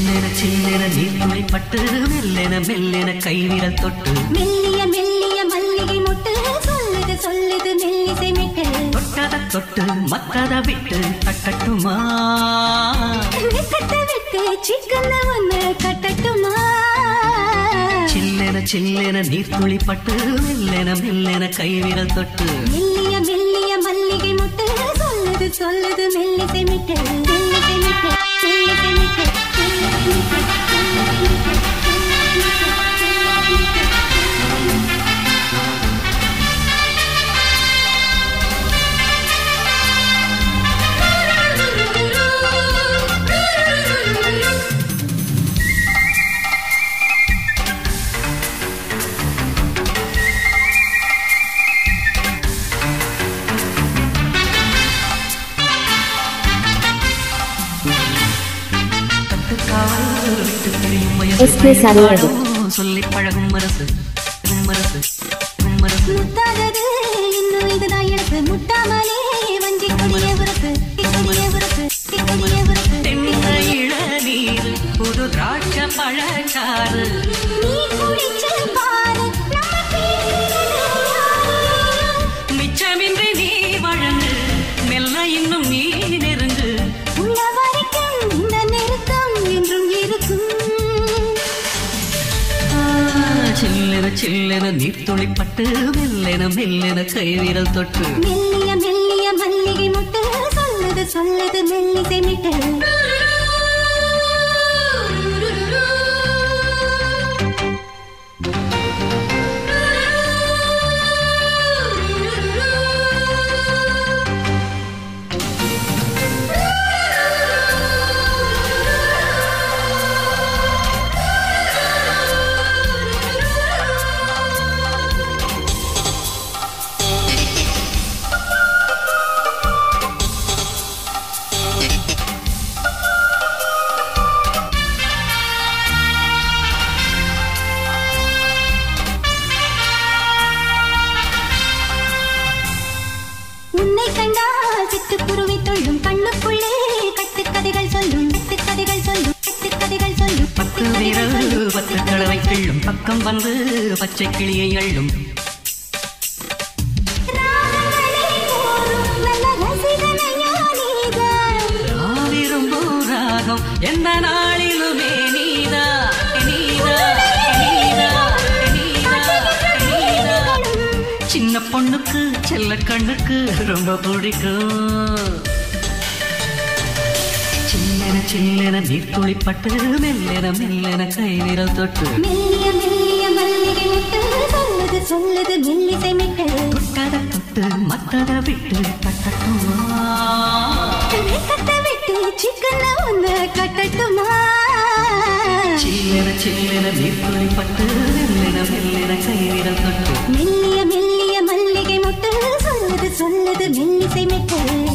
சில்லென சில்லென நீர்த்துளி பட்டு மெல்லென மெல்லென கைவிரல் தொட்டு மெல்லிய மெல்லிய மல்லிகை மொட்டு சொல்லுது சொல்லுது மெல்லிசை மெட்டு தொட்டத தொட்டு மத்தத விட்டு தட்டட்டுமா வெக்கத்தை விட்டு சிக்கன ஒண்ணு கட்டட்டுமா சில்லென சில்லென நீர்த்துளி பட்டு மெல்லென மெல்லென கைவிரல் தொட்டு மெல்லிய மெல்லிய மல்லிகை மொட்டு சொல்லுது சொல்லுது மெல்லிசை மெட்டு மெல்லிசை மெட்டு மெல்லிசை மெட்டு மெல்லிசை மெட்டு கட்டுக்காவல் விட்டு பிரியும் வயசு SK சரவணன். பழகும் சொல்லி பழகும் மரசு மரசு மரசு முத்தாதது இன்னும் இதுதான் எனக்கு முட்டாமலே வஞ்சி கொடிய உரசு கொடிய உரசு கொடிய உரசு தென்ன இளநீர் புது திராட்ச பழச்சாறு நீ குடிச்சு பாரு நம்ம பேசுறது யாரு? மிச்சமின்றி நீ வழங்கு மெல்ல இன்னும் நீ நெருங்கு உள்ள வரைக்கும் இந்த நெருக்கம் என்றும் இருக்கும் ஆ, சில்லென சில்லென நீர்த்துளி பட்டு மெல்லென மெல்லென கைவிரல் தொட்டு மெல்லிய மெல்லிய மல்லிகை முட்டு சொல்லுது சொல்லுது மெல்லிசை மிட்டு உன்னை கண்டால் சிட்டுக்குருவி துள்ளும் கண்ணுக்குள்ளே கட்டுக்கதைகள் சொல்லும் கட்டுக்கதைகள் சொல்லும் கட்டுக்கதைகள் சொல்லும் பத்து விரல் பத்து தடவை கிள்ளும் பக்கம் வந்து பச்சை கிளியை அள்ளும் ராகங்களே போரும் நல்ல ரசிகனையா நீதான். விரும்பும் ராகம் எந்த நாளிலுமே நீதா நீதா நீதா நீதா நீதா சின்ன பொண்ணுக்கு செல்ல கண்ணுக்கு ரொம்ப பிடிக்கும் சில்லென சில்லென நீர்த்துளி பட்டு மெல்லென மெல்லென கைவிரல் தொட்டு மெல்லிய மெல்லிய மல்லிகை முட்டு சொல்லுது சொல்லுது மெல்லிசை மிட்டு தொட்டத தொட்டு மத்தத விட்டு தட்டட்டுமா வெக்கத்தை விட்டு சிக்கன ஒண்ணு கட்டட்டுமா சில்லென சில்லென நீர்த்துளி பட்டு மெல்லென மெல்லென கைவிரல் தொட்டு மெல்லிய மெல்லிய மல்லிகை முட்டு சொல்லுது சொல்லுது மெல்லிசை மிட்டு